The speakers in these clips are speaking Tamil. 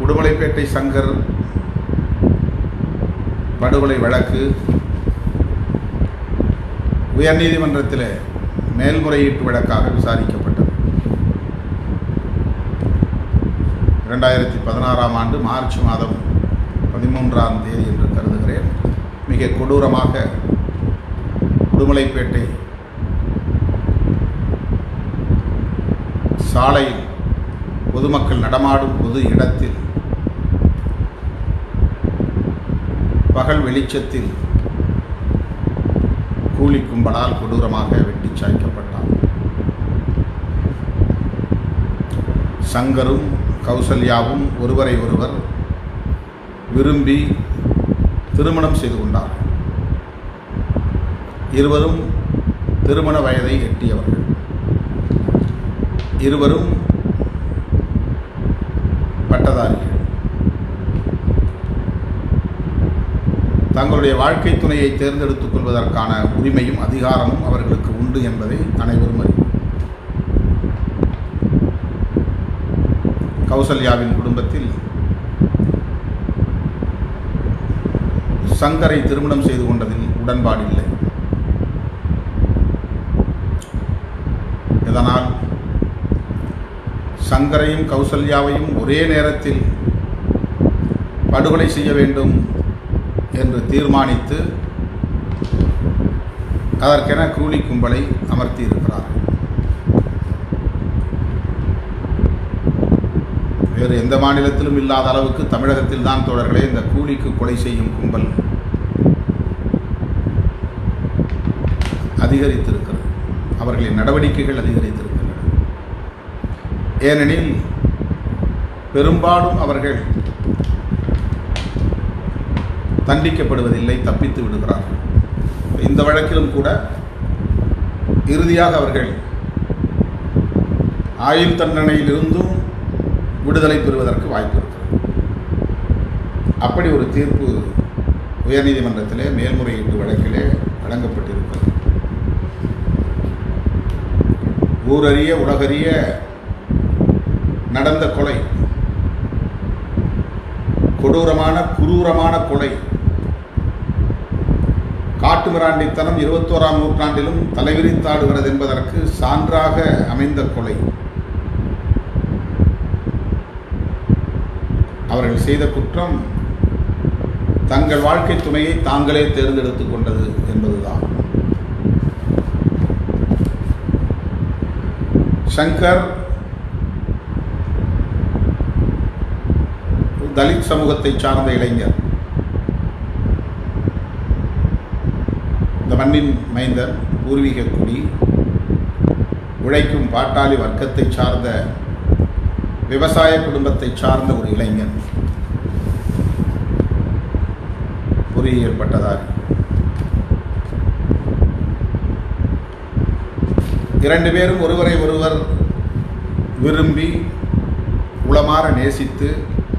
உடுமலைப்பேட்டை சங்கர் படுகொலை வழக்கு உயர்நீதிமன்றத்தில் மேல்முறையீட்டு வழக்காக விசாரிக்கப்பட்டது இரண்டாயிரத்தி பதினாறாம் ஆண்டு மார்ச் மாதம் பதிமூன்றாம் தேதி என்று கருதுகிறேன் மிக கொடூரமாக உடுமலைப்பேட்டை சாலையில் பொதுமக்கள் நடமாடும் பொது இடத்தில் பகல் வெளிச்சத்தில் கூலி கும்பலால் கொடூரமாக வெட்டி சாய்க்கப்பட்டார் சங்கரும் கௌசல்யாவும் ஒருவரை ஒருவர் விரும்பி திருமணம் செய்து கொண்டார் இருவரும் திருமண வயதை எட்டியவர்கள் இருவரும் பட்டதாரிகள் தங்களுடைய வாழ்க்கை துணையை தேர்ந்தெடுத்துக் கொள்வதற்கான உரிமையும் அதிகாரமும் அவர்களுக்கு உண்டு என்பதை அனைவரும் அறிவோம் கௌசல்யாவின் குடும்பத்தில் சங்கரை திருமணம் செய்து கொண்டதில் உடன்பாடு இல்லை இதனால் சங்கரையும் கௌசல்யாவையும் ஒரே நேரத்தில் படுகொலை செய்ய வேண்டும் என்று தீர்மானித்து அதற்கென கூலி கும்பலை அமர்த்தி இருக்கிறார் வேறு எந்த மாநிலத்திலும் இல்லாத அளவுக்கு தமிழகத்தில் தான் தோழர்களே இந்த கூலிக்கு கொலை செய்யும் கும்பல் அதிகரித்திருக்கிறது அவர்களின் நடவடிக்கைகள் அதிகரித்திருக்கின்றன ஏனெனில் பெரும்பாலும் அவர்கள் தண்டிக்கப்படுவதில்லை தப்பித்து விடுகிறார்கள் இந்த வழக்கிலும் கூட இறுதியாக அவர்கள் ஆயுள் தண்டனையிலிருந்தும் விடுதலை பெறுவதற்கு வாய்ப்பு இருக்கிறது அப்படி ஒரு தீர்ப்பு உயர்நீதிமன்றத்திலே மேல்முறையீட்டு வழக்கிலே வழங்கப்பட்டிருக்கிறது ஊரறிய உலகறிய நடந்த கொலை கொடூரமான குரூரமான கொலை காட்டுமிராண்டித்தனம் இருபத்தோராம் நூற்றாண்டிலும் தலைவிரித்தாடுகிறது என்பதற்கு சான்றாக அமைந்த கொலை அவர்கள் செய்த குற்றம் தங்கள் வாழ்க்கை துணையை தாங்களே தேர்ந்தெடுத்துக் கொண்டது என்பதுதான் சங்கர் தலித் சமூகத்தை சார்ந்த இளைஞர் இந்த மண்ணின் மைந்தன் பூர்வீக குடி உழைக்கும் பாட்டாளி வர்க்கத்தை சார்ந்த விவசாய குடும்பத்தை சார்ந்த ஒரு இளைஞன் பொறியியல் பட்டதாரி இரண்டு பேரும் ஒருவரை ஒருவர் விரும்பி உளமாற நேசித்து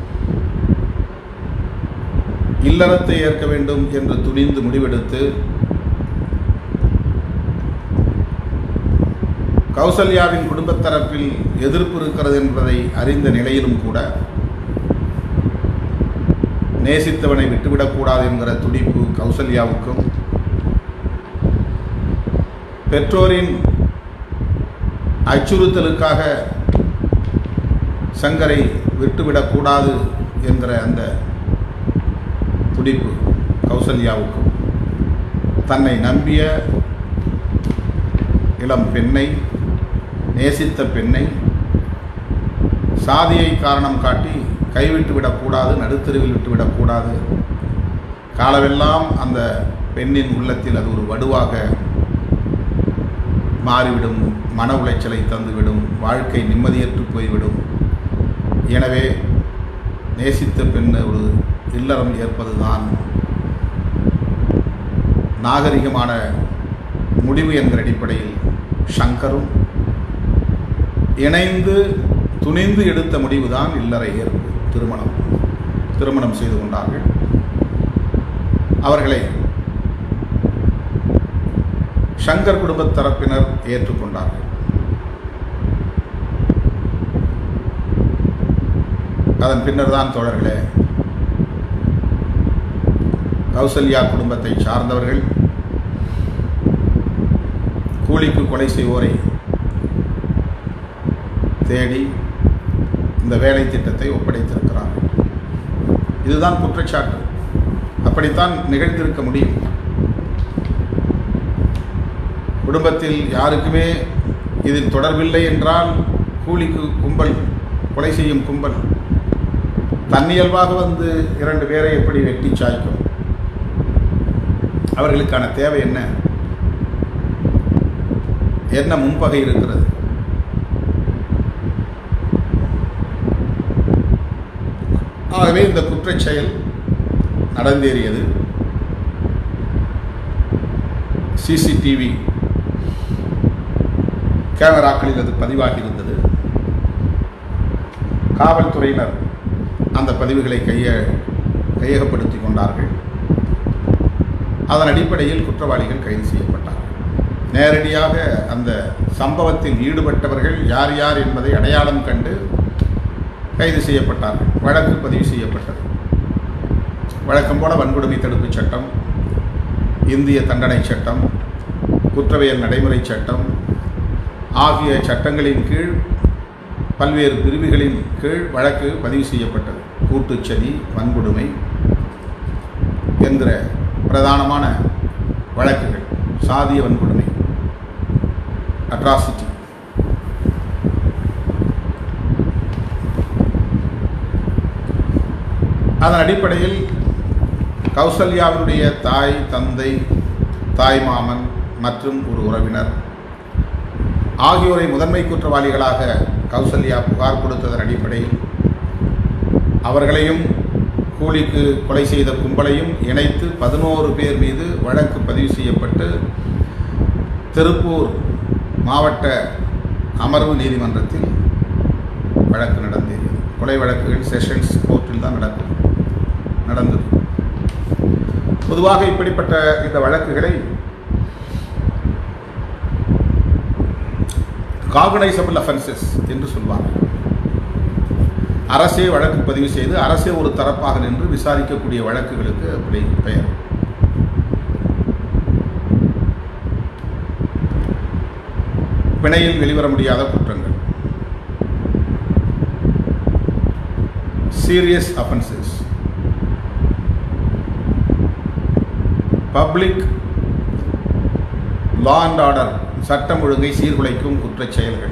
இல்லறத்தை ஏற்க வேண்டும் என்று துணிந்து முடிவெடுத்து கௌசல்யாவின் குடும்பத் தரப்பில் எதிர்ப்பு இருக்கிறது என்பதை அறிந்த நிலையிலும் கூட நேசித்தவனை விட்டுவிடக்கூடாது என்கிற துடிப்பு கௌசல்யாவுக்கும் பெற்றோரின் அச்சுறுத்தலுக்காக சங்கரை விட்டுவிடக்கூடாது என்கிற அந்த துடிப்பு கௌசல்யாவுக்கும் தன்னை நம்பிய இளம் பெண்ணை நேசித்த பெண்ணை சாதியை காரணம் காட்டி கைவிட்டு விடக்கூடாது நடுத்தருவில் விட்டுவிடக்கூடாது காலமெல்லாம் அந்த பெண்ணின் உள்ளத்தில் அது ஒரு வடுவாக மாறிவிடும் மன உளைச்சலை தந்துவிடும் வாழ்க்கை நிம்மதியற்று போய்விடும் எனவே நேசித்த பெண் ஒரு இல்லறம் ஏற்பதுதான் நாகரிகமான முடிவு என்கிற அடிப்படையில் சங்கரும் இணைந்து துணிந்து எடுத்த முடிவுதான் இல்லறை ஏற்பு திருமணம் திருமணம் செய்து கொண்டார்கள் அவர்களை சங்கர் குடும்பத் தரப்பினர் ஏற்றுக்கொண்டார்கள் அதன் பின்னர் தான் தோழர்களே கௌசல்யா குடும்பத்தை சார்ந்தவர்கள் கூலிக்கு கொலை செய்வோரை தேடி இந்த வேலை திட்டத்தை ஒப்படைத்திருக்கிறார்கள் இதுதான் குற்றச்சாட்டு அப்படித்தான் நிகழ்ந்திருக்க முடியும் குடும்பத்தில் யாருக்குமே இதில் தொடர்பில்லை என்றால் கூலிக்கு கும்பல் கொலை செய்யும் கும்பல் தன்னியல்பாக வந்து இரண்டு பேரை எப்படி வெட்டி சாய்க்கும் அவர்களுக்கான தேவை என்ன என்ன முன்பகை இருக்கிறது ஆகவே இந்த குற்றச் செயல் நடந்தேறியது சிசிடிவி கேமராக்களில் அது பதிவாகி இருந்தது காவல்துறையினர் அந்த பதிவுகளை கைய கையகப்படுத்தி கொண்டார்கள் அதன் அடிப்படையில் குற்றவாளிகள் கைது செய்யப்பட்டார்கள் நேரடியாக அந்த சம்பவத்தில் ஈடுபட்டவர்கள் யார் யார் என்பதை அடையாளம் கண்டு கைது செய்யப்பட்டார்கள் வழக்கு பதிவு செய்யப்பட்டது வழக்கம் போல வன்கொடுமை தடுப்புச் சட்டம் இந்திய தண்டனை சட்டம் குற்றவியல் நடைமுறை சட்டம் ஆகிய சட்டங்களின் கீழ் பல்வேறு பிரிவுகளின் கீழ் வழக்கு பதிவு செய்யப்பட்டது கூட்டுச்சதி வன்கொடுமை என்கிற பிரதானமான வழக்குகள் சாதிய வன்கொடுமை அட்ராசிட்டி அதன் அடிப்படையில் கௌசல்யாவினுடைய தாய் தந்தை தாய் மாமன் மற்றும் ஒரு உறவினர் ஆகியோரை முதன்மை குற்றவாளிகளாக கௌசல்யா புகார் கொடுத்ததன் அடிப்படையில் அவர்களையும் கூலிக்கு கொலை செய்த கும்பலையும் இணைத்து பதினோரு பேர் மீது வழக்கு பதிவு செய்யப்பட்டு திருப்பூர் மாவட்ட அமர்வு நீதிமன்றத்தில் வழக்கு நடந்தேறியது கொலை வழக்குகள் செஷன்ஸ் கோர்ட்டில் தான் நடக்கும் நடந்தது பொதுவாக இப்படிப்பட்ட இந்த வழக்குகளை காகனைசபிள் அஃபென்சஸ் என்று சொல்வார்கள் அரசே வழக்கு பதிவு செய்து அரசே ஒரு தரப்பாக நின்று விசாரிக்கக்கூடிய வழக்குகளுக்கு அப்படி பெயர் பிணையில் வெளிவர முடியாத குற்றங்கள் serious offences public law and order சட்டம் ஒழுங்கை சீர்குலைக்கும் குற்றச் செயல்கள்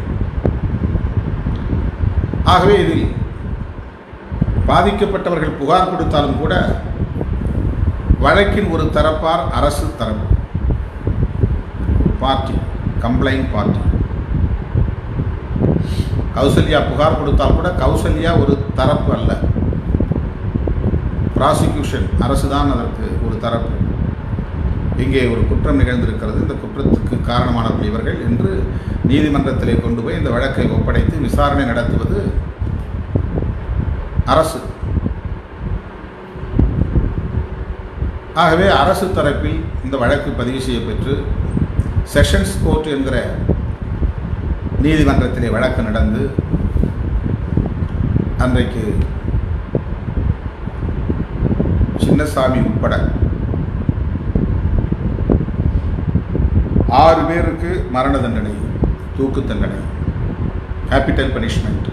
ஆகவே இதில் பாதிக்கப்பட்டவர்கள் புகார் கொடுத்தாலும் கூட வழக்கின் ஒரு தரப்பார் அரசு தரப்பு பார்ட்டி கம்ப்ளைண்ட் பார்ட்டி கௌசல்யா புகார் கொடுத்தால் கூட கௌசல்யா ஒரு தரப்பு அல்ல ப்ராசிக்யூஷன் அரசு தான் அதற்கு ஒரு தரப்பு இங்கே ஒரு குற்றம் நிகழ்ந்திருக்கிறது இந்த குற்றத்துக்கு காரணமானவர்கள் இவர்கள் என்று நீதிமன்றத்திலே கொண்டு போய் இந்த வழக்கை ஒப்படைத்து விசாரணை நடத்துவது அரசு ஆகவே அரசு தரப்பில் இந்த வழக்கு பதிவு செய்யப்பெற்று செஷன்ஸ் கோர்ட் என்கிற நீதிமன்றத்திலே வழக்கு நடந்து அன்றைக்கு சின்னசாமி உட்பட ஆறு பேருக்கு மரண தண்டனை தூக்கு தண்டனை கேபிட்டல் பனிஷ்மெண்ட்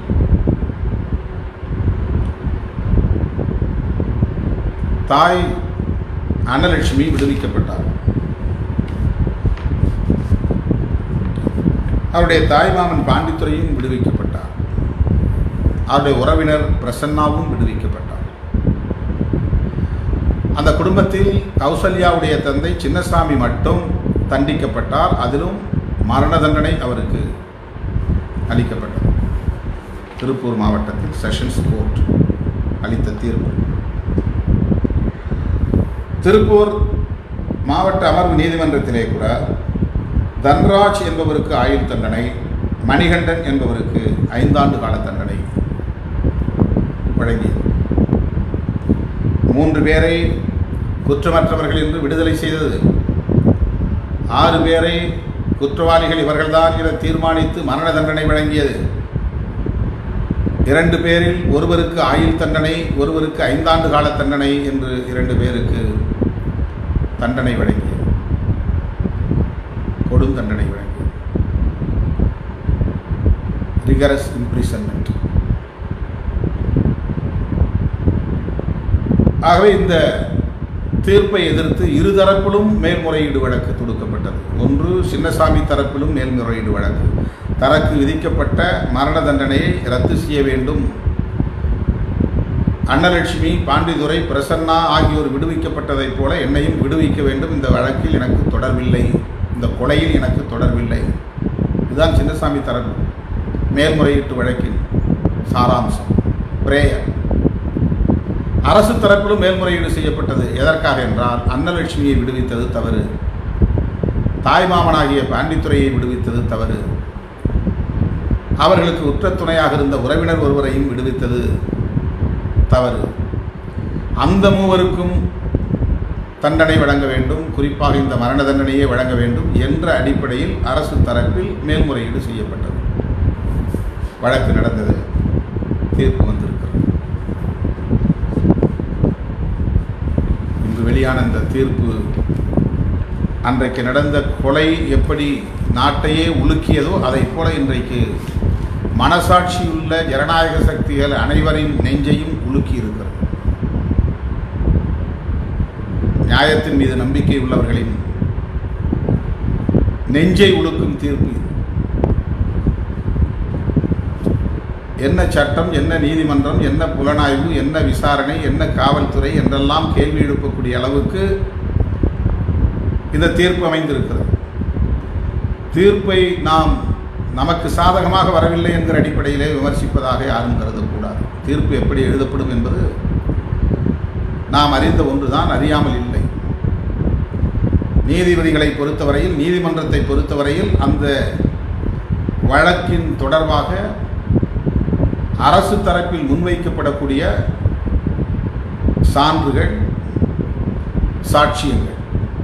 தாய் அன்னலட்சுமி விடுவிக்கப்பட்டார் அவருடைய தாய்மாமன் பாண்டித்துறையும் விடுவிக்கப்பட்டார் அவருடைய உறவினர் பிரசன்னாவும் விடுவிக்கப்பட்டார் அந்த குடும்பத்தில் கௌசல்யாவுடைய தந்தை சின்னசாமி மட்டும் தண்டிக்கப்பட்டார் அதிலும் மரண தண்டனை அவருக்கு அளிக்கப்பட்டது திருப்பூர் மாவட்டத்தில் செஷன்ஸ் கோர்ட் அளித்த தீர்ப்பு திருப்பூர் மாவட்ட அமர்வு நீதிமன்றத்திலே கூட தன்ராஜ் என்பவருக்கு ஆயுள் தண்டனை மணிகண்டன் என்பவருக்கு ஐந்தாண்டு கால தண்டனை வழங்கியது மூன்று பேரை குற்றமற்றவர்கள் என்று விடுதலை செய்தது ஆறு பேரை குற்றவாளிகள் இவர்கள்தான் என தீர்மானித்து மரண தண்டனை வழங்கியது இரண்டு பேரில் ஒருவருக்கு ஆயுள் தண்டனை ஒருவருக்கு ஐந்தாண்டு கால தண்டனை என்று இரண்டு பேருக்கு தண்டனை வழங்கியது கொடும் தண்டனை வழங்கியது ரிகரஸ் இம்ப்ரிசன்மெண்ட் ஆகவே இந்த தீர்ப்பை எதிர்த்து இருதரப்பிலும் மேல்முறையீடு வழக்கு தொடுக்கப்பட்டது ஒன்று சின்னசாமி தரப்பிலும் மேல்முறையீடு வழக்கு தனக்கு விதிக்கப்பட்ட மரண தண்டனையை ரத்து செய்ய வேண்டும் அன்னலட்சுமி பாண்டிதுரை பிரசன்னா ஆகியோர் விடுவிக்கப்பட்டதைப் போல என்னையும் விடுவிக்க வேண்டும் இந்த வழக்கில் எனக்கு தொடர்பில்லை இந்த கொலையில் எனக்கு தொடர்பில்லை இதுதான் சின்னசாமி தரப்பு மேல்முறையீட்டு வழக்கின் சாராம்சம் பிரேயர் அரசு தரப்பிலும் மேல்முறையீடு செய்யப்பட்டது எதற்காக என்றால் அன்னலட்சுமியை விடுவித்தது தவறு தாய்மாமனாகிய பாண்டித்துறையை விடுவித்தது தவறு அவர்களுக்கு உற்ற துணையாக இருந்த உறவினர் ஒருவரையும் விடுவித்தது தவறு அந்த மூவருக்கும் தண்டனை வழங்க வேண்டும் குறிப்பாக இந்த மரண தண்டனையே வழங்க வேண்டும் என்ற அடிப்படையில் அரசு தரப்பில் மேல்முறையீடு செய்யப்பட்டது வழக்கு நடந்தது தீர்ப்பு வந்திருக்கிறது இன்று வெளியான இந்த தீர்ப்பு அன்றைக்கு நடந்த கொலை எப்படி நாட்டையே உலுக்கியதோ அதைப் போல இன்றைக்கு மனசாட்சியுள்ள ஜனநாயக சக்திகள் அனைவரின் நெஞ்சையும் உலுக்கி இருக்கிறது நியாயத்தின் மீது நம்பிக்கை உள்ளவர்களின் நெஞ்சை உழுக்கும் தீர்ப்பு இது. என்ன சட்டம் என்ன நீதிமன்றம் என்ன புலனாய்வு என்ன விசாரணை என்ன காவல்துறை என்றெல்லாம் கேள்வி எழுப்பக்கூடிய அளவுக்கு இந்த தீர்ப்பு அமைந்திருக்கிறது தீர்ப்பை நாம் நமக்கு சாதகமாக வரவில்லை என்கிற அடிப்படையிலே விமர்சிப்பதாக யாரும் கருதக்கூடாது தீர்ப்பு எப்படி எழுதப்படும் என்பது நாம் அறிந்த ஒன்றுதான் அறியாமல் இல்லை நீதிபதிகளை பொறுத்தவரையில் நீதிமன்றத்தை பொறுத்தவரையில் அந்த வழக்கின் தொடர்பாக அரசு தரப்பில் முன்வைக்கப்படக்கூடிய சான்றுகள் சாட்சியங்கள்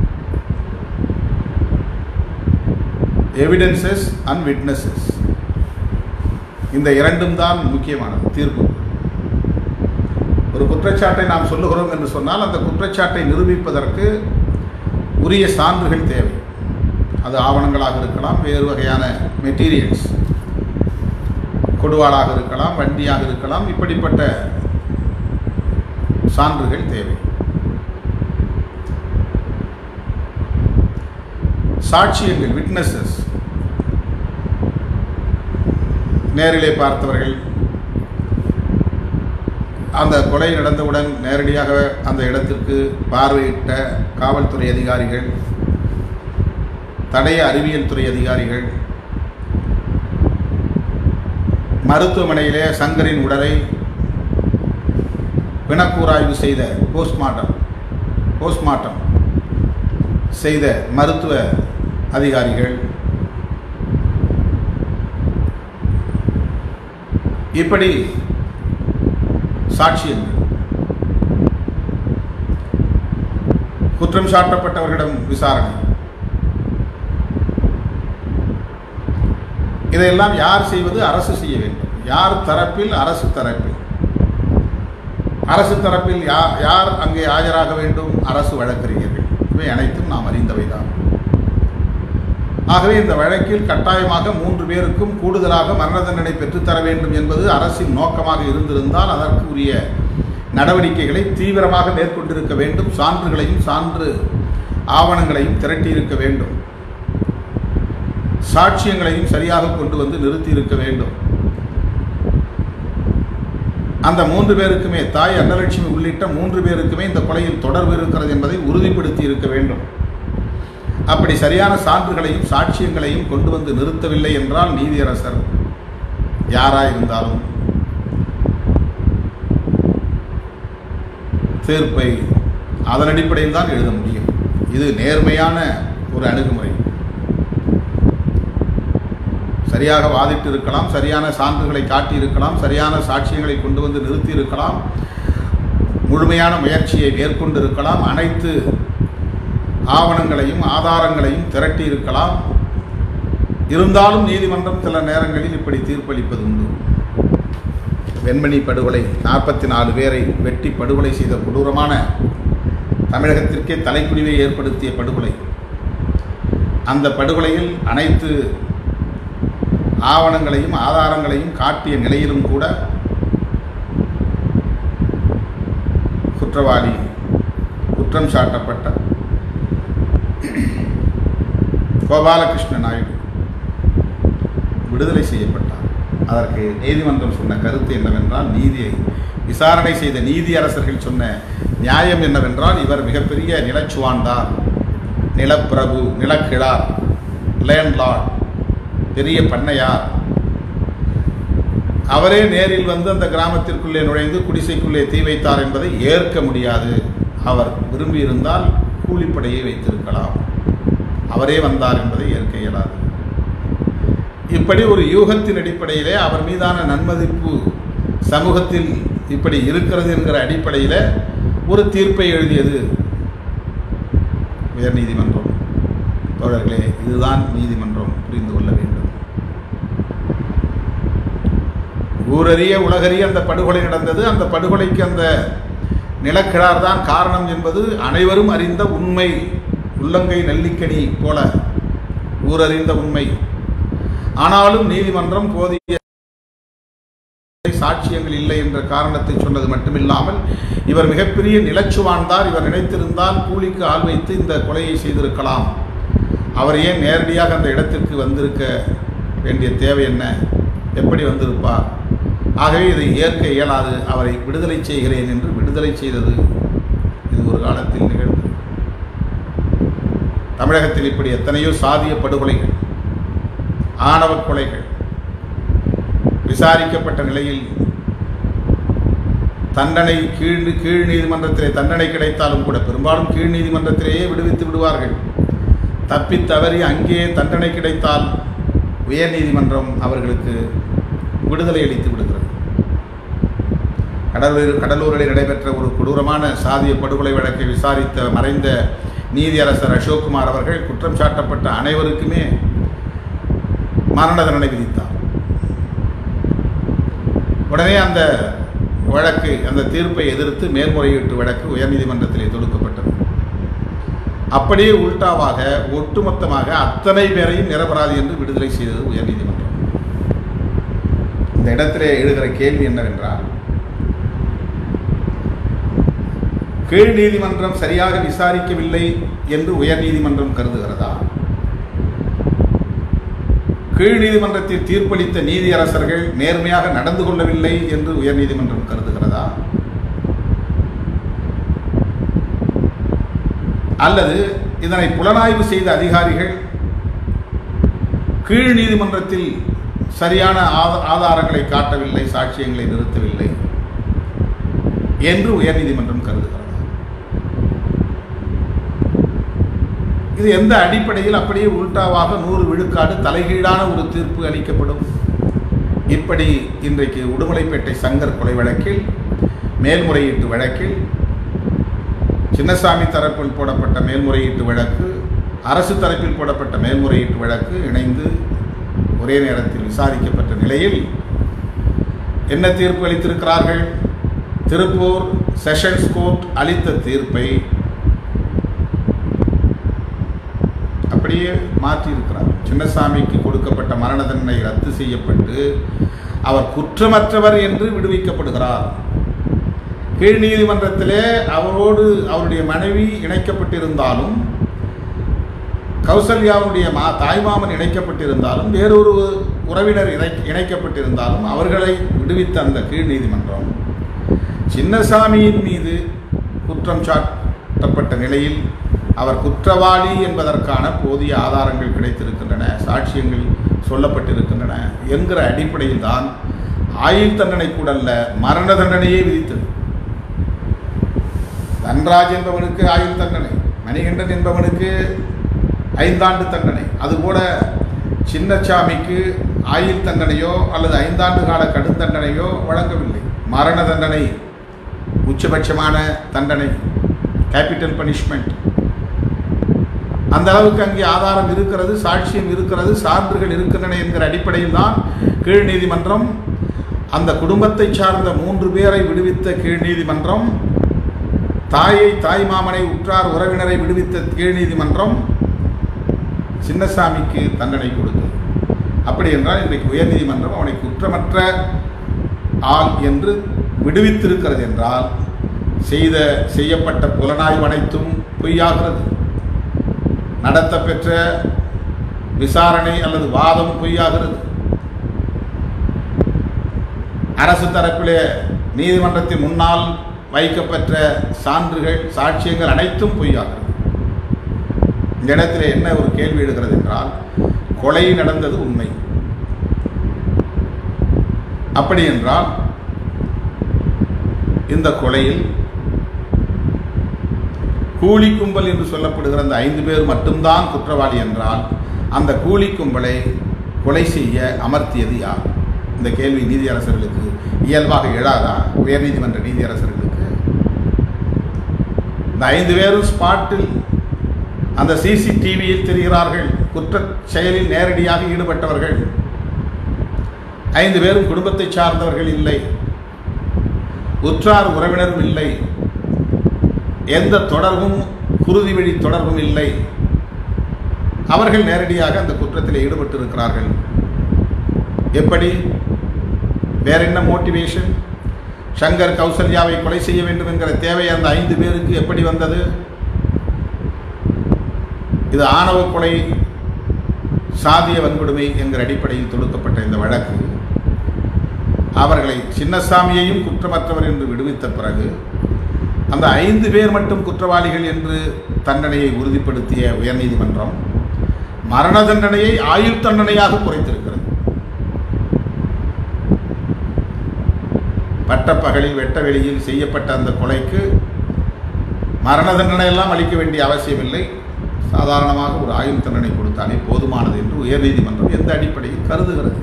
எவிடன்சஸ் அண்ட் விட்னஸஸ் இந்த இரண்டும் தான் முக்கியமானது தீர்ப்பு ஒரு குற்றச்சாட்டை நாம் சொல்லுகிறோம் என்று சொன்னால் அந்த குற்றச்சாட்டை நிரூபிப்பதற்கு உரிய சான்றுகள் தேவை அது ஆவணங்களாக இருக்கலாம் வேறு வகையான மெட்டீரியல்ஸ் கொடுவாளாக இருக்கலாம் வண்டியாக இருக்கலாம் இப்படிப்பட்ட சான்றுகள் தேவை சாட்சியங்கள் விட்னஸஸ் நேரிலே பார்த்தவர்கள் அந்த கொலை நடந்தவுடன் நேரடியாக அந்த இடத்திற்கு பார்வையிட்ட காவல்துறை அதிகாரிகள் தடய அறிவியல் துறை அதிகாரிகள் மருத்துவமனையிலே சங்கரின் உடலை பிணக்கூராய்வு செய்த போஸ்ட்மார்ட்டம் போஸ்ட்மார்ட்டம் செய்த மருத்துவ அதிகாரிகள் இப்படி சாட்சியங்கள் குற்றம் சாட்டப்பட்டவர்களிடம் விசாரணை இதையெல்லாம் யார் செய்வது அரசு செய்ய வேண்டும் யார் தரப்பில் அரசு தரப்பில் அரசு தரப்பில் யா யார் அங்கே ஆஜராக வேண்டும் அரசு வழக்கறிஞர்கள் இவை அனைத்தும் நாம் அறிந்தவைதான் ஆகவே இந்த வழக்கில் கட்டாயமாக மூன்று பேருக்கும் கூடுதலாக மரண தண்டனை பெற்றுத்தர வேண்டும் என்பது அரசின் நோக்கமாக இருந்திருந்தால் அதற்கு உரிய நடவடிக்கைகளை தீவிரமாக மேற்கொண்டிருக்க வேண்டும் சான்றுகளையும் சான்று ஆவணங்களையும் திரட்டியிருக்க வேண்டும் சாட்சியங்களையும் சரியாக கொண்டு வந்து நிறுத்தி இருக்க வேண்டும் அந்த மூன்று பேருக்குமே தாய் அன்னலட்சுமி உள்ளிட்ட மூன்று பேருக்குமே இந்த கொலையில் தொடர்பு இருக்கிறது என்பதை உறுதிப்படுத்தி இருக்க வேண்டும் அப்படி சரியான சான்றுகளையும் சாட்சியங்களையும் கொண்டு வந்து நிறுத்தவில்லை என்றால் நீதியரசர் யாராயிருந்தாலும் தீர்ப்பை அதன் அடிப்படையில் தான் எழுத முடியும் இது நேர்மையான ஒரு அணுகுமுறை சரியாக வாதிட்டு இருக்கலாம் சரியான சான்றுகளை காட்டி இருக்கலாம் சரியான சாட்சியங்களை கொண்டு வந்து நிறுத்தி இருக்கலாம் முழுமையான முயற்சியை மேற்கொண்டு இருக்கலாம் அனைத்து ஆவணங்களையும் ஆதாரங்களையும் திரட்டி இருக்கலாம் இருந்தாலும் நீதிமன்றம் சில நேரங்களில் இப்படி தீர்ப்பளிப்பது உண்டு வெண்மணி படுகொலை நாற்பத்தி நாலு பேரை வெட்டி படுகொலை செய்த கொடூரமான தமிழகத்திற்கே தலைக்குடிவை ஏற்படுத்திய படுகொலை அந்த படுகொலையில் அனைத்து ஆவணங்களையும் ஆதாரங்களையும் காட்டிய நிலையிலும் கூட குற்றவாளி குற்றம் சாட்டப்பட்ட கோபாலகிருஷ்ண நாயுடு விடுதலை செய்யப்பட்டார் அதற்கு நீதிமன்றம் சொன்ன கருத்து என்னவென்றால் நீதியை விசாரணை செய்த நீதியரசர்கள் சொன்ன நியாயம் என்னவென்றால் இவர் மிகப்பெரிய நிலச்சுவாண்டார் நிலப்பிரபு நிலக்கிழார் லேண்ட்லார்ட் பெரிய பண்ணையார் அவரே நேரில் வந்து அந்த கிராமத்திற்குள்ளே நுழைந்து குடிசைக்குள்ளே தீ வைத்தார் என்பதை ஏற்க முடியாது அவர் விரும்பியிருந்தால் கூலிப்படையை வைத்திருக்கலாம் அவரே வந்தார் என்பதை ஏற்க இயலாது இப்படி ஒரு யூகத்தின் அடிப்படையிலே அவர் மீதான நன்மதிப்பு சமூகத்தில் இப்படி இருக்கிறது என்கிற அடிப்படையில் ஒரு தீர்ப்பை எழுதியது உயர்நீதிமன்றம் தோழர்களே இதுதான் நீதிமன்றம் புரிந்து கொள்ள வேண்டும் ஊரறிய உலகறிய அந்த படுகொலை நடந்தது அந்த படுகொலைக்கு அந்த நிலக்கிழார் தான் காரணம் என்பது அனைவரும் அறிந்த உண்மை உள்ளங்கை நெல்லிக்கனி போல ஊரறிந்த உண்மை ஆனாலும் நீதிமன்றம் போதிய சாட்சியங்கள் இல்லை என்ற காரணத்தை சொன்னது மட்டுமில்லாமல் இவர் மிகப்பெரிய நிலச்சுவான்தார் இவர் நினைத்திருந்தால் கூலிக்கு ஆள் வைத்து இந்த கொலையை செய்திருக்கலாம் அவர் ஏன் நேரடியாக அந்த இடத்திற்கு வந்திருக்க வேண்டிய தேவை என்ன எப்படி வந்திருப்பார் ஆகவே இதை ஏற்க இயலாது அவரை விடுதலை செய்கிறேன் என்று விடுதலை செய்தது இது ஒரு காலத்தில் நிகழ்ந்தது தமிழகத்தில் இப்படி எத்தனையோ சாதிய படுகொலைகள் ஆணவ கொலைகள் விசாரிக்கப்பட்ட நிலையில் தண்டனை கீழ் கீழ் நீதிமன்றத்திலே தண்டனை கிடைத்தாலும் கூட பெரும்பாலும் கீழ் நீதிமன்றத்திலேயே விடுவித்து விடுவார்கள் தப்பி தவறி அங்கே தண்டனை கிடைத்தால் உயர் நீதிமன்றம் அவர்களுக்கு விடுதலை அளித்து விடுகிறது கடலூர் கடலூரில் நடைபெற்ற ஒரு கொடூரமான சாதிய படுகொலை வழக்கை விசாரித்த மறைந்த நீதியரசர் அசோக்குமார் அவர்கள் குற்றம் சாட்டப்பட்ட அனைவருக்குமே மரண தண்டனை விதித்தார் உடனே அந்த வழக்கு அந்த தீர்ப்பை எதிர்த்து மேல்முறையீட்டு வழக்கு உயர்நீதிமன்றத்திலே தொடுக்கப்பட்டது அப்படியே உல்டாவாக ஒட்டுமொத்தமாக அத்தனை பேரையும் நிரபராதி என்று விடுதலை செய்தது உயர்நீதிமன்றம் இந்த இடத்திலே எழுகிற கேள்வி என்னவென்றால் கீழ் நீதிமன்றம் சரியாக விசாரிக்கவில்லை என்று உயர்நீதிமன்றம் கருதுகிறதா கீழ் நீதிமன்றத்தில் தீர்ப்பளித்த நீதியரசர்கள் நேர்மையாக நடந்து கொள்ளவில்லை என்று உயர்நீதிமன்றம் கருதுகிறதா அல்லது இதனை புலனாய்வு செய்த அதிகாரிகள் கீழ் நீதிமன்றத்தில் சரியான ஆத- ஆதாரங்களை காட்டவில்லை சாட்சியங்களை நிறுத்தவில்லை என்று உயர்நீதிமன்றம் கருதுகிறது இது எந்த அடிப்படையில் அப்படியே உல்டாவாக நூறு விழுக்காடு தலைகீழான ஒரு தீர்ப்பு அளிக்கப்படும் இப்படி இன்றைக்கு உடுமலைப்பேட்டை சங்கர் கொலை வழக்கில் மேல்முறையீட்டு வழக்கில் சின்னசாமி தரப்பில் போடப்பட்ட மேல்முறையீட்டு வழக்கு அரசு தரப்பில் போடப்பட்ட மேல்முறையீட்டு வழக்கு இணைந்து ஒரே நேரத்தில் விசாரிக்கப்பட்ட நிலையில் என்ன தீர்ப்பு அளித்திருக்கிறார்கள் திருப்பூர் செஷன்ஸ் கோர்ட் அளித்த தீர்ப்பை அப்படியே மாற்றியிருக்கிறார் சின்னசாமிக்கு கொடுக்கப்பட்ட மரண தண்டனை ரத்து செய்யப்பட்டு அவர் குற்றமற்றவர் என்று விடுவிக்கப்படுகிறார் கீழ் நீதிமன்றத்திலே அவரோடு அவருடைய மனைவி இணைக்கப்பட்டிருந்தாலும் கௌசல்யாவுடைய மா தாய்மாமன் இணைக்கப்பட்டிருந்தாலும் வேறொரு உறவினர் இணை இணைக்கப்பட்டிருந்தாலும் அவர்களை விடுவித்த அந்த கீழ் நீதிமன்றம் சின்னசாமியின் மீது குற்றம் சாட்டப்பட்ட நிலையில் அவர் குற்றவாளி என்பதற்கான போதிய ஆதாரங்கள் கிடைத்திருக்கின்றன சாட்சியங்கள் சொல்லப்பட்டிருக்கின்றன என்கிற அடிப்படையில் தான் ஆயுள் தண்டனை கூட அல்ல மரண தண்டனையே விதித்தது தன்ராஜ் என்பவனுக்கு ஆயுள் தண்டனை மணிகண்டன் என்பவனுக்கு ஐந்தாண்டு தண்டனை அதுபோல சின்னசாமிக்கு ஆயுள் தண்டனையோ அல்லது ஐந்தாண்டு கால கடும் தண்டனையோ வழங்கவில்லை மரண தண்டனை உச்சபட்சமான தண்டனை கேபிட்டல் பனிஷ்மெண்ட் அந்த அளவுக்கு அங்கே ஆதாரம் இருக்கிறது சாட்சியம் இருக்கிறது சான்றுகள் இருக்கின்றன என்கிற அடிப்படையில் தான் கீழ் நீதிமன்றம் அந்த குடும்பத்தை சார்ந்த மூன்று பேரை விடுவித்த கீழ் நீதிமன்றம் தாயை தாய் மாமனை உற்றார் உறவினரை விடுவித்த கீழ் நீதிமன்றம் சின்னசாமிக்கு தண்டனை கொடுத்தது அப்படி என்றால் இன்றைக்கு உயர்நீதிமன்றம் அவனை குற்றமற்ற ஆள் என்று விடுவித்திருக்கிறது என்றால் செய்த செய்யப்பட்ட புலனாய்வு அனைத்தும் பொய்யாகிறது நடத்தப்பெற்ற விசாரணை அல்லது வாதம் பொய்யாகிறது அரசு தரப்பிலே நீதிமன்றத்தின் முன்னால் வைக்கப்பெற்ற சான்றுகள் சாட்சியங்கள் அனைத்தும் பொய்யாகிறது இந்த இடத்துல என்ன ஒரு கேள்வி எழுகிறது என்றால் கொலை நடந்தது உண்மை அப்படி என்றால் இந்த கொலையில் கூலி கும்பல் என்று சொல்லப்படுகிற அந்த ஐந்து பேர் மட்டும்தான் குற்றவாளி என்றால் அந்த கூலி கும்பலை கொலை செய்ய அமர்த்தியது யார் இந்த கேள்வி நீதியரசர்களுக்கு இயல்பாக எழாதா உயர்நீதிமன்ற நீதியரசர்களுக்கு இந்த ஐந்து பேரும் ஸ்பாட்டில் அந்த சிசிடிவியில் தெரிகிறார்கள் குற்ற செயலில் நேரடியாக ஈடுபட்டவர்கள் ஐந்து பேரும் குடும்பத்தை சார்ந்தவர்கள் இல்லை உற்றார் உறவினரும் இல்லை எந்த தொடர்பும் குருதி வழி தொடர்பும் இல்லை அவர்கள் நேரடியாக அந்த குற்றத்தில் ஈடுபட்டு இருக்கிறார்கள் எப்படி வேற என்ன மோட்டிவேஷன் சங்கர் கௌசல்யாவை கொலை செய்ய வேண்டும் என்கிற தேவை அந்த ஐந்து பேருக்கு எப்படி வந்தது இது ஆணவ கொலை சாதிய வன்கொடுமை என்கிற அடிப்படையில் தொடுக்கப்பட்ட இந்த வழக்கு அவர்களை சின்னசாமியையும் குற்றமற்றவர் என்று விடுவித்த பிறகு அந்த ஐந்து பேர் மட்டும் குற்றவாளிகள் என்று தண்டனையை உறுதிப்படுத்திய உயர்நீதிமன்றம் மரண தண்டனையை ஆயுள் தண்டனையாக குறைத்திருக்கிறது பட்டப்பகலில் வெட்ட வெளியில் செய்யப்பட்ட அந்த கொலைக்கு மரண தண்டனை எல்லாம் அளிக்க வேண்டிய அவசியமில்லை சாதாரணமாக ஒரு ஆயுள் தண்டனை கொடுத்தாலே போதுமானது என்று உயர்நீதிமன்றம் எந்த அடிப்படையில் கருதுகிறது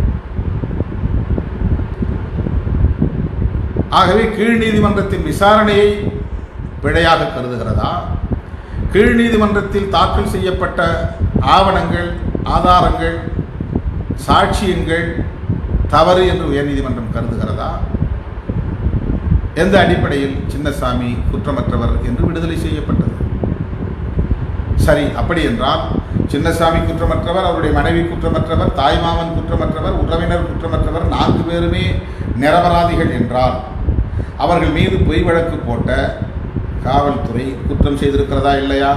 ஆகவே கீழ் நீதிமன்றத்தின் விசாரணையை பிழையாக கருதுகிறதா கீழ் நீதிமன்றத்தில் தாக்கல் செய்யப்பட்ட ஆவணங்கள் ஆதாரங்கள் சாட்சியங்கள் தவறு என்று உயர்நீதிமன்றம் கருதுகிறதா எந்த அடிப்படையில் சின்னசாமி குற்றமற்றவர் என்று விடுதலை செய்யப்பட்டது சரி அப்படி என்றால் சின்னசாமி குற்றமற்றவர் அவருடைய மனைவி குற்றமற்றவர் தாய்மாமன் குற்றமற்றவர் உறவினர் குற்றமற்றவர் நான்கு பேருமே நிரபராதிகள் என்றால் அவர்கள் மீது பொய் வழக்கு போட்ட காவல்துறை குற்றம் செய்திருக்கிறதா இல்லையா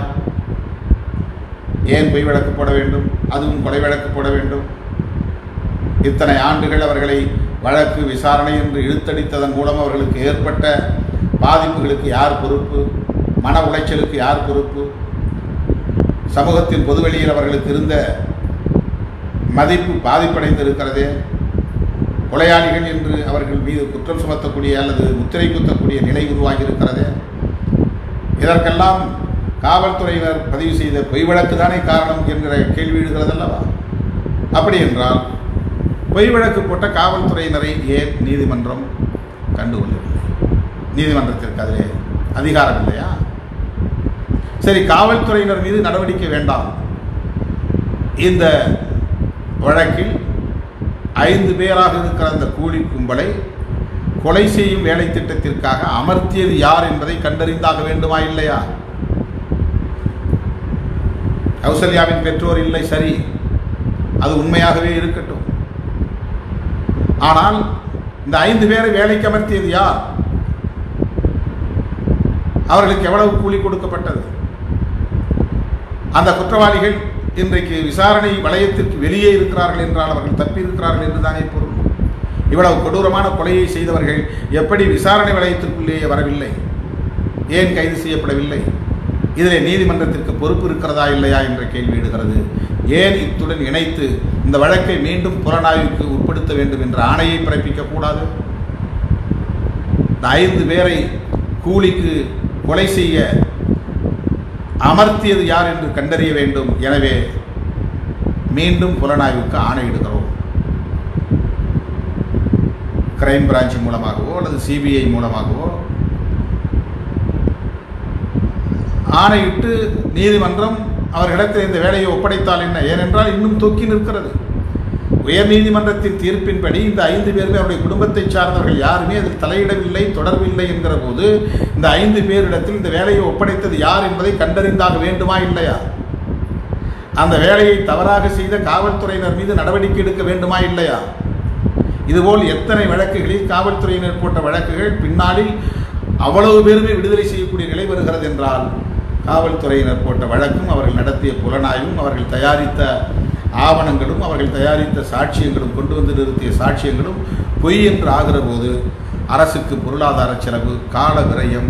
ஏன் பொய் வழக்கு போட வேண்டும் அதுவும் கொலை வழக்கு போட வேண்டும் இத்தனை ஆண்டுகள் அவர்களை வழக்கு விசாரணை என்று இழுத்தடித்ததன் மூலம் அவர்களுக்கு ஏற்பட்ட பாதிப்புகளுக்கு யார் பொறுப்பு மன உளைச்சலுக்கு யார் பொறுப்பு சமூகத்தின் பொதுவெளியில் அவர்களுக்கு இருந்த மதிப்பு பாதிப்படைந்திருக்கிறதே கொலையாளிகள் என்று அவர்கள் மீது குற்றம் சுமத்தக்கூடிய அல்லது முத்திரை குத்தக்கூடிய நிலை உருவாகி இருக்கிறதே இதற்கெல்லாம் காவல்துறையினர் பதிவு செய்த பொய் வழக்கு தானே காரணம் என்கிற கேள்வி எழுகிறது அல்லவா அப்படி என்றால் பொய் வழக்கு போட்ட காவல்துறையினரை ஏன் நீதிமன்றம் கண்டுகொள்ளவில்லை நீதிமன்றத்திற்கு அதிலே அதிகாரம் இல்லையா சரி காவல்துறையினர் மீது நடவடிக்கை வேண்டாம் இந்த வழக்கில் ஐந்து பேராக இருக்கிற அந்த கூலி கும்பலை கொலை செய்யும் வேலை திட்டத்திற்காக அமர்த்தியது யார் என்பதை கண்டறிந்தாக வேண்டுமா இல்லையா கௌசல்யாவின் பெற்றோர் இல்லை சரி அது உண்மையாகவே இருக்கட்டும் ஆனால் இந்த ஐந்து பேரை வேலைக்கு அமர்த்தியது யார் அவர்களுக்கு எவ்வளவு கூலி கொடுக்கப்பட்டது அந்த குற்றவாளிகள் இன்றைக்கு விசாரணை வளையத்திற்கு வெளியே இருக்கிறார்கள் என்றால் அவர்கள் தப்பி இருக்கிறார்கள் என்றுதானே பொருள் இவ்வளவு கொடூரமான கொலையை செய்தவர்கள் எப்படி விசாரணை வளையத்திற்குள்ளேயே வரவில்லை ஏன் கைது செய்யப்படவில்லை இதில் நீதிமன்றத்திற்கு பொறுப்பு இருக்கிறதா இல்லையா என்ற கேள்வி இடுகிறது ஏன் இத்துடன் இணைத்து இந்த வழக்கை மீண்டும் புலனாய்வுக்கு உட்படுத்த வேண்டும் என்ற ஆணையை பிறப்பிக்க கூடாது இந்த ஐந்து பேரை கூலிக்கு கொலை செய்ய அமர்த்தியது யார் என்று கண்டறிய வேண்டும் எனவே மீண்டும் புலனாய்வுக்கு ஆணையிடுகிறோம் கிரைம் பிரான்ச் மூலமாகவோ அல்லது சிபிஐ மூலமாகவோ ஆணையிட்டு நீதிமன்றம் அவர்களிடத்தில் இந்த வேலையை ஒப்படைத்தால் என்ன ஏனென்றால் இன்னும் தொக்கி நிற்கிறது உயர்நீதிமன்றத்தின் தீர்ப்பின்படி இந்த ஐந்து பேருமே அவருடைய குடும்பத்தை சார்ந்தவர்கள் யாருமே அதில் தலையிடவில்லை தொடர்பில்லை என்கிற போது இந்த ஐந்து பேரிடத்தில் இந்த வேலையை ஒப்படைத்தது யார் என்பதை கண்டறிந்தாக வேண்டுமா இல்லையா அந்த வேலையை தவறாக செய்த காவல்துறையினர் மீது நடவடிக்கை எடுக்க வேண்டுமா இல்லையா இதுபோல் எத்தனை வழக்குகளில் காவல்துறையினர் போட்ட வழக்குகள் பின்னாளில் அவ்வளவு பேருமே விடுதலை செய்யக்கூடிய நிலை வருகிறது என்றால் காவல்துறையினர் போட்ட வழக்கும் அவர்கள் நடத்திய புலனாய்வும் அவர்கள் தயாரித்த ஆவணங்களும் அவர்கள் தயாரித்த சாட்சியங்களும் கொண்டு வந்து நிறுத்திய சாட்சியங்களும் பொய் என்று ஆகிற போது அரசுக்கு பொருளாதார செலவு கால விரயம்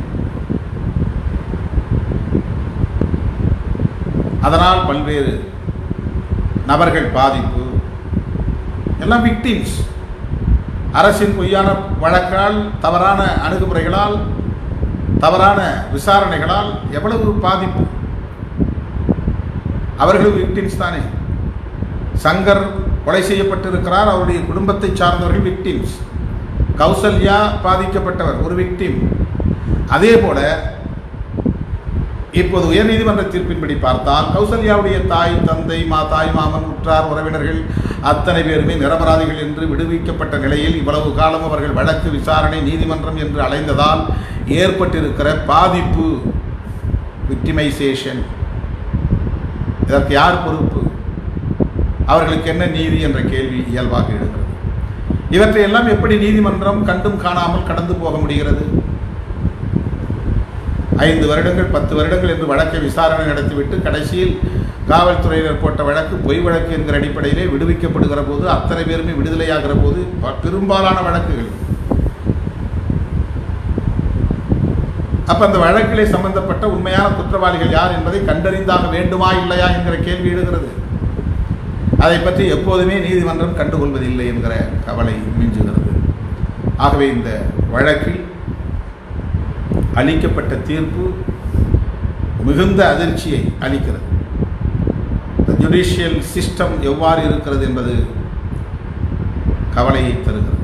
அதனால் பல்வேறு நபர்கள் பாதிப்பு எல்லாம் விக்டிம்ஸ் அரசின் பொய்யான வழக்கால் தவறான அணுகுமுறைகளால் தவறான விசாரணைகளால் எவ்வளவு பாதிப்பு அவர்களும் விக்டிம்ஸ் தானே சங்கர் கொலை செய்யப்பட்டிருக்கிறார் அவருடைய குடும்பத்தை சார்ந்தவர்கள் விக்டிம்ஸ் கௌசல்யா பாதிக்கப்பட்டவர் ஒரு விக்டிம் அதே போல இப்போது உயர்நீதிமன்ற தீர்ப்பின்படி பார்த்தால் கௌசல்யாவுடைய தாய் தந்தை மா தாய் மாமன் உற்றார் உறவினர்கள் அத்தனை பேருமே நிரபராதிகள் என்று விடுவிக்கப்பட்ட நிலையில் இவ்வளவு காலம் அவர்கள் வழக்கு விசாரணை நீதிமன்றம் என்று அலைந்ததால் ஏற்பட்டிருக்கிற பாதிப்பு விக்டிமைசேஷன் இதற்கு யார் பொறுப்பு அவர்களுக்கு என்ன நீதி என்ற கேள்வி இயல்பாக எழுகிறது இவற்றையெல்லாம் எப்படி நீதிமன்றம் கண்டும் காணாமல் கடந்து போக முடிகிறது ஐந்து வருடங்கள் பத்து வருடங்கள் என்று வழக்கை விசாரணை நடத்திவிட்டு கடைசியில் காவல்துறையினர் போட்ட வழக்கு பொய் வழக்கு என்கிற அடிப்படையிலே விடுவிக்கப்படுகிற போது அத்தனை பேருமே விடுதலையாகிற போது ப- பெரும்பாலான வழக்குகள் அப்ப அந்த வழக்கிலே சம்பந்தப்பட்ட உண்மையான குற்றவாளிகள் யார் என்பதை கண்டறிந்தாக வேண்டுமா இல்லையா என்கிற கேள்வி எழுகிறது அதை பற்றி எப்போதுமே நீதிமன்றம் கண்டுகொள்வதில்லை என்கிற கவலை மிஞ்சுகிறது ஆகவே இந்த வழக்கில் அளிக்கப்பட்ட தீர்ப்பு மிகுந்த அதிர்ச்சியை அளிக்கிறது ஜுடிஷியல் சிஸ்டம் எவ்வாறு இருக்கிறது என்பது கவலையை தருகிறது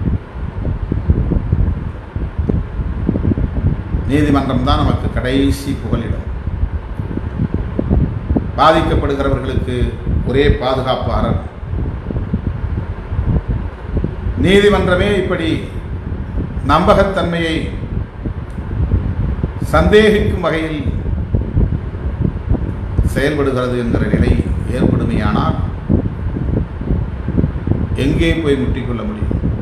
நீதிமன்றம் தான் நமக்கு கடைசி புகலிடம் பாதிக்கப்படுகிறவர்களுக்கு ஒரே பாதுகாப்பு அரண் நீதிமன்றமே இப்படி நம்பகத்தன்மையை சந்தேகிக்கும் வகையில் செயல்படுகிறது என்கிற நிலை ஏற்படுமையானால் எங்கே போய் முட்டிக்கொள்ள முடியும்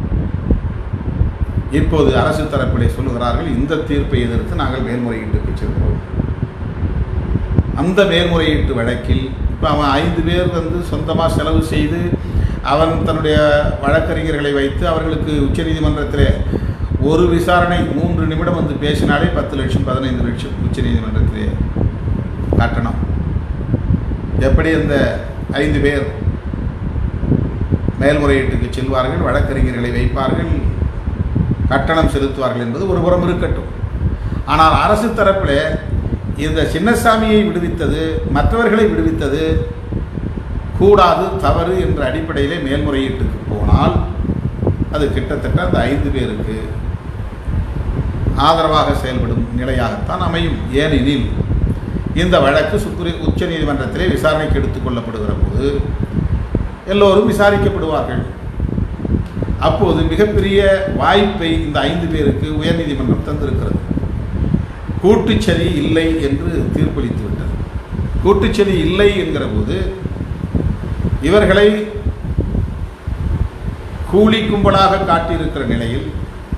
இப்போது அரசு தரப்பிலே சொல்லுகிறார்கள் இந்த தீர்ப்பை எதிர்த்து நாங்கள் மேல்முறையீட்டுக்கு செல்கிறோம் அந்த மேல்முறையீட்டு வழக்கில் இப்போ அவன் ஐந்து பேர் வந்து சொந்தமாக செலவு செய்து அவன் தன்னுடைய வழக்கறிஞர்களை வைத்து அவர்களுக்கு உச்சநீதிமன்றத்தில் ஒரு விசாரணை மூன்று நிமிடம் வந்து பேசினாலே பத்து லட்சம் பதினைந்து லட்சம் உச்சநீதிமன்றத்திலே கட்டணம் எப்படி அந்த ஐந்து பேர் மேல்முறையீட்டுக்கு செல்வார்கள் வழக்கறிஞர்களை வைப்பார்கள் கட்டணம் செலுத்துவார்கள் என்பது ஒரு புறம் இருக்கட்டும் ஆனால் அரசு தரப்பில் இந்த சின்னசாமியை விடுவித்தது மற்றவர்களை விடுவித்தது கூடாது தவறு என்ற அடிப்படையிலே மேல்முறையீட்டுக்கு போனால் அது கிட்டத்தட்ட அந்த ஐந்து பேருக்கு ஆதரவாக செயல்படும் நிலையாகத்தான் அமையும் ஏனெனில் இந்த வழக்கு சுப்ரீ உச்ச நீதிமன்றத்திலே விசாரணைக்கு எடுத்துக்கொள்ளப்படுகிற போது எல்லோரும் விசாரிக்கப்படுவார்கள் அப்போது மிகப்பெரிய வாய்ப்பை இந்த ஐந்து பேருக்கு உயர்நீதிமன்றம் தந்திருக்கிறது கூட்டுச்சதி இல்லை என்று தீர்ப்பளித்து விட்டது கூட்டுச்சதி இல்லை என்கிற போது இவர்களை கூலி கும்பலாக காட்டியிருக்கிற நிலையில்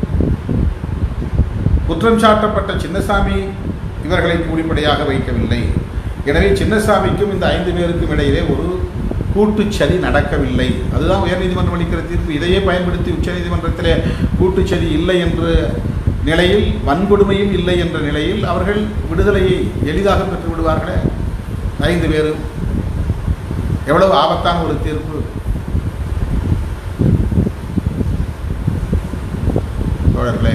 குற்றம் சாட்டப்பட்ட சின்னசாமி இவர்களை கூலிப்படையாக வைக்கவில்லை எனவே சின்னசாமிக்கும் இந்த ஐந்து பேருக்கும் இடையிலே ஒரு கூட்டுச்சதி நடக்கவில்லை அதுதான் உயர்நீதிமன்றம் அளிக்கிற தீர்ப்பு இதையே பயன்படுத்தி உச்சநீதிமன்றத்திலே கூட்டுச்சதி இல்லை என்ற நிலையில் வன்கொடுமையும் இல்லை என்ற நிலையில் அவர்கள் விடுதலையை எளிதாக பெற்று விடுவார்களே ஐந்து பேரும் எவ்வளவு ஆபத்தான ஒரு தீர்ப்பு தோழர்களே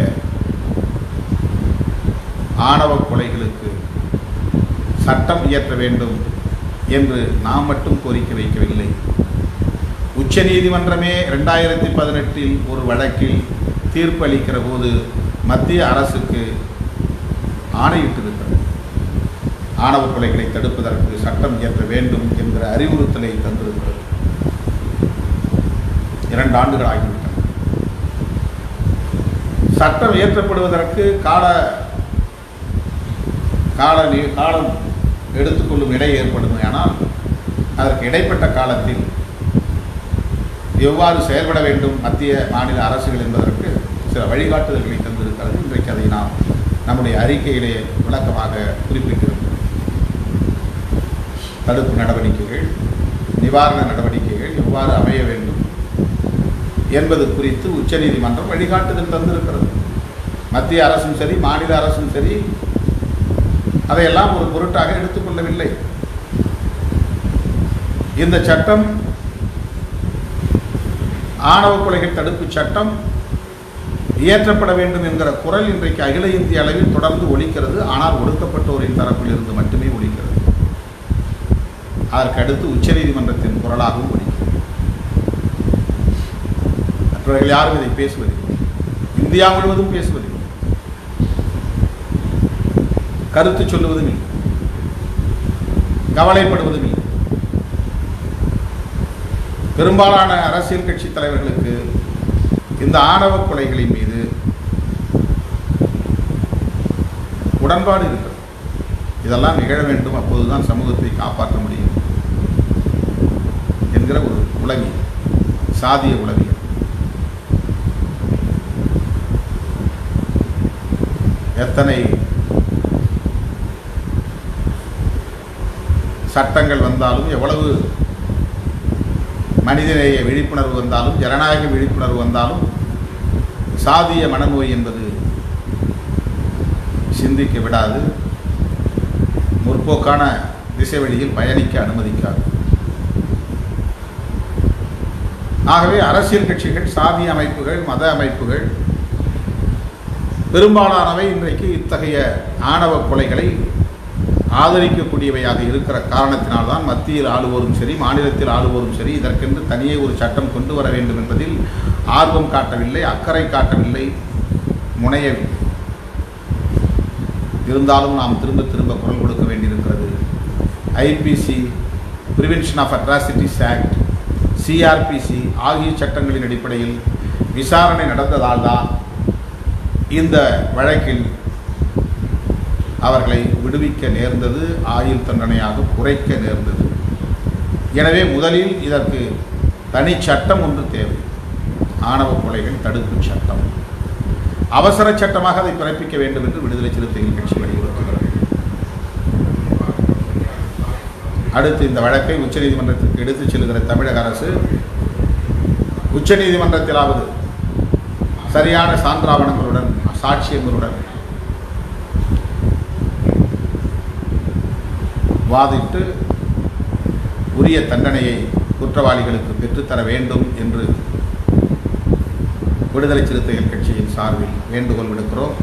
ஆணவ கொலைகளுக்கு சட்டம் இயற்ற வேண்டும் என்று நாம் மட்டும் கோரிக்கை வைக்கவில்லை உச்சநீதிமன்றமே ரெண்டாயிரத்தி பதினெட்டில் ஒரு வழக்கில் தீர்ப்பு அளிக்கிற போது மத்திய அரசுக்கு ஆணையிட்டிருக்கிறது ஆணவ கொலைகளை தடுப்பதற்கு சட்டம் இயற்ற வேண்டும் என்கிற அறிவுறுத்தலை தந்திருக்கிறது இரண்டு ஆண்டுகள் ஆகிவிட்டன சட்டம் இயற்றப்படுவதற்கு கால கால நீ- காலம் எடுத்துக்கொள்ளும் இடை ஏற்படுமையானால் அதற்கு இடைப்பட்ட காலத்தில் எவ்வாறு செயல்பட வேண்டும் மத்திய மாநில அரசுகள் என்பதற்கு சில வழிகாட்டுதல்களை தந்திருக்கிறது இன்றைக்கு அதை நாம் நம்முடைய அறிக்கையிலே விளக்கமாக குறிப்பிட்டிருக்கிறோம் தடுப்பு நடவடிக்கைகள் நிவாரண நடவடிக்கைகள் எவ்வாறு அமைய வேண்டும் என்பது குறித்து உச்சநீதிமன்றம் வழிகாட்டுதல் தந்திருக்கிறது மத்திய அரசும் சரி மாநில அரசும் சரி அதையெல்லாம் ஒரு பொருட்டாக எடுத்துக்கொள்ளவில்லை இந்த சட்டம் ஆணவ கொலைகள் தடுப்பு சட்டம் இயற்றப்பட வேண்டும் என்கிற குரல் இன்றைக்கு அகில இந்திய அளவில் தொடர்ந்து ஒலிக்கிறது ஆனால் ஒடுக்கப்பட்டோரின் தரப்பில் இருந்து மட்டுமே ஒலிக்கிறது அதற்கு அடுத்து உச்சநீதிமன்றத்தின் குரலாகவும் ஒலிக்கிறது மற்றவர்கள் யாரும் இதை பேசுவதில்லை இந்தியா முழுவதும் பேசுவதில்லை கருத்து சொல்லுவதும் இல்லை கவலைப்படுவதும் இல்லை பெரும்பாலான அரசியல் கட்சி தலைவர்களுக்கு இந்த ஆணவ கொலைகளின் மீது உடன்பாடு இருக்கிறது இதெல்லாம் நிகழ வேண்டும் அப்போதுதான் சமூகத்தை காப்பாற்ற முடியும் என்கிற ஒரு உளவியல் சாதிய உளவியல் எத்தனை சட்டங்கள் வந்தாலும் எவ்வளவு மனிதநேய விழிப்புணர்வு வந்தாலும் ஜனநாயக விழிப்புணர்வு வந்தாலும் சாதிய மனநோய் என்பது சிந்திக்க விடாது முற்போக்கான திசை வழியில் பயணிக்க அனுமதிக்காது ஆகவே அரசியல் கட்சிகள் சாதி அமைப்புகள் மத அமைப்புகள் பெரும்பாலானவை இன்றைக்கு இத்தகைய ஆணவ கொலைகளை ஆதரிக்கக்கூடியவையாக இருக்கிற காரணத்தினால்தான் மத்தியில் ஆளுவோரும் சரி மாநிலத்தில் ஆளுவோரும் சரி இதற்கென்று தனியே ஒரு சட்டம் கொண்டு வர வேண்டும் என்பதில் ஆர்வம் காட்டவில்லை அக்கறை காட்டவில்லை முனையவில்லை இருந்தாலும் நாம் திரும்ப திரும்ப குரல் கொடுக்க வேண்டியிருக்கிறது IPC prevention of atrocities act CrPC ஆகிய சட்டங்களின் அடிப்படையில் விசாரணை நடந்ததால் தான் இந்த வழக்கில் அவர்களை விடுவிக்க நேர்ந்தது ஆயுள் தண்டனையாக குறைக்க நேர்ந்தது எனவே முதலில் இதற்கு தனி சட்டம் ஒன்று தேவை ஆணவ கொலைகள் தடுப்பு சட்டம் அவசர சட்டமாக அதை பிறப்பிக்க வேண்டும் என்று விடுதலை சிறுத்தைகள் கட்சி வலியுறுத்துகிறது அடுத்து இந்த வழக்கை உச்சநீதிமன்றத்திற்கு எடுத்துச் செல்கிற தமிழக அரசு உச்சநீதிமன்றத்திலாவது சரியான சான்றாவணங்களுடன் சாட்சியங்களுடன் வாதிட்டு உரிய தண்டனையை குற்றவாளிகளுக்கு பெற்றுத்தர வேண்டும் என்று விடுதலை சிறுத்தைகள் கட்சியின் சார்பில் வேண்டுகோள் விடுக்கிறோம்